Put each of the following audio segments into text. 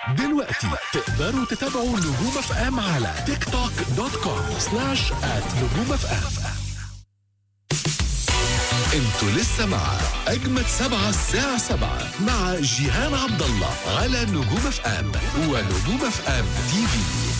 دلوقتي تقدروا تتابعوا نجوم اف ام على تيك توك دوت كوم سلاش ات نجوم اف ام انتوا لسه مع اجمد سبعة الساعة سبعة مع جيهان عبد الله على نجوم اف ام ونجوم اف ام تي في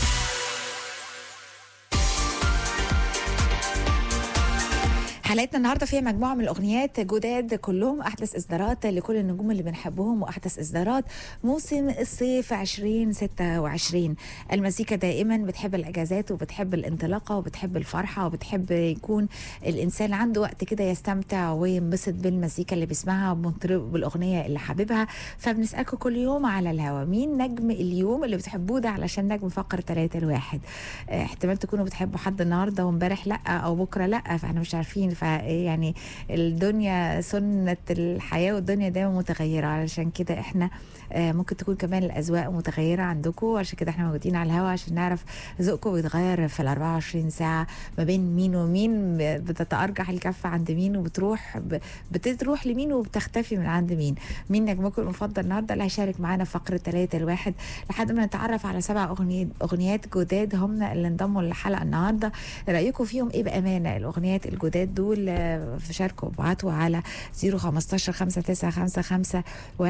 حلقتنا النهارده فيها مجموعه من الاغنيات جداد كلهم احدث اصدارات لكل النجوم اللي بنحبهم واحدث اصدارات موسم الصيف 2026 المزيكا دائما بتحب الاجازات وبتحب الانطلاقه وبتحب الفرحه وبتحب يكون الانسان عنده وقت كده يستمتع وينبسط بالمزيكا اللي بيسمعها ومطرب بالاغنيه اللي حاببها فبنسالكم كل يوم على الهوا مين نجم اليوم اللي بتحبوه ده علشان نجم فقر ثلاثة الواحد اه، احتمال تكونوا بتحبوا حد النهارده وامبارح لا او بكره لا فاحنا مش عارفين فيعني الدنيا سنة الحياة والدنيا دايما متغيرة علشان كده احنا آه، ممكن تكون كمان الأذواق متغيرة عندكم عشان كده احنا موجودين على الهوا عشان نعرف ذوقكم بيتغير في ال 24 ساعة ما بين مين ومين بتتأرجح الكفة عند مين وبتروح ب- بتروح لمين وبتختفي من عند مين مين نجمكم المفضل النهارده اللي هيشارك معانا في فقرة ثلاثة الواحد لحد ما نتعرف على سبع أغنيات أغنيات جداد هم اللي انضموا للحلقة النهارده رأيكم فيهم ايه بأمانة الأغنيات الجداد دول آه، شاركوا وابعتوا على 015 5955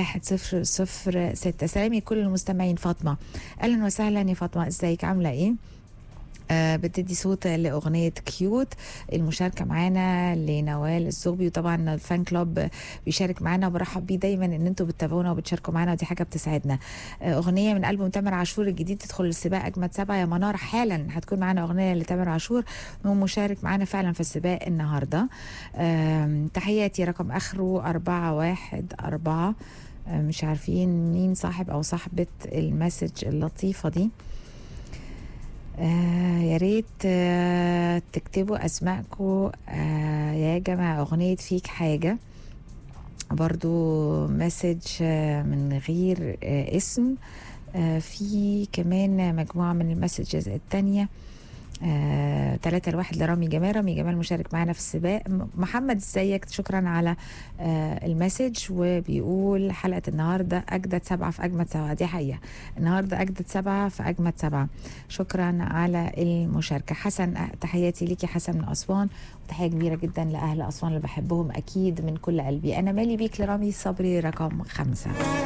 1006 سلامي كل المستمعين فاطمة أهلا وسهلا يا فاطمة ازيك عاملة ايه؟ آه بتدي صوت لأغنية كيوت المشاركة معانا لنوال الزغبي وطبعا الفان كلوب بيشارك معانا وبرحب بيه دايما ان انتوا بتتابعونا وبتشاركوا معانا ودي حاجة بتسعدنا آه أغنية من ألبوم تامر عاشور الجديد تدخل السباق أجمد سبعة يا منار حالا هتكون معانا أغنية لتامر عاشور ومشارك معانا فعلا في السباق النهاردة آم، تحياتي رقم آخره أربعة واحد أربعة آه، مش عارفين مين صاحب أو صاحبة المسج اللطيفة دي آه يا ريت آه تكتبوا اسماءكم آه يا جماعه اغنيه فيك حاجه برضو مسج آه من غير آه اسم آه في كمان مجموعه من المسجز التانية آه، تلاتة الواحد لرامي جمال رامي جمال مشارك معنا في السباق م- محمد ازيك شكرا على آه المسج وبيقول حلقة النهاردة أجدد سبعة في أجمد سبعة دي حقيقة النهاردة أجدد سبعة في أجمد سبعة شكرا على المشاركة حسن آه، تحياتي ليكي حسن من أسوان وتحية كبيرة جدا لأهل أسوان اللي بحبهم أكيد من كل قلبي أنا مالي بيك لرامي صبري رقم خمسة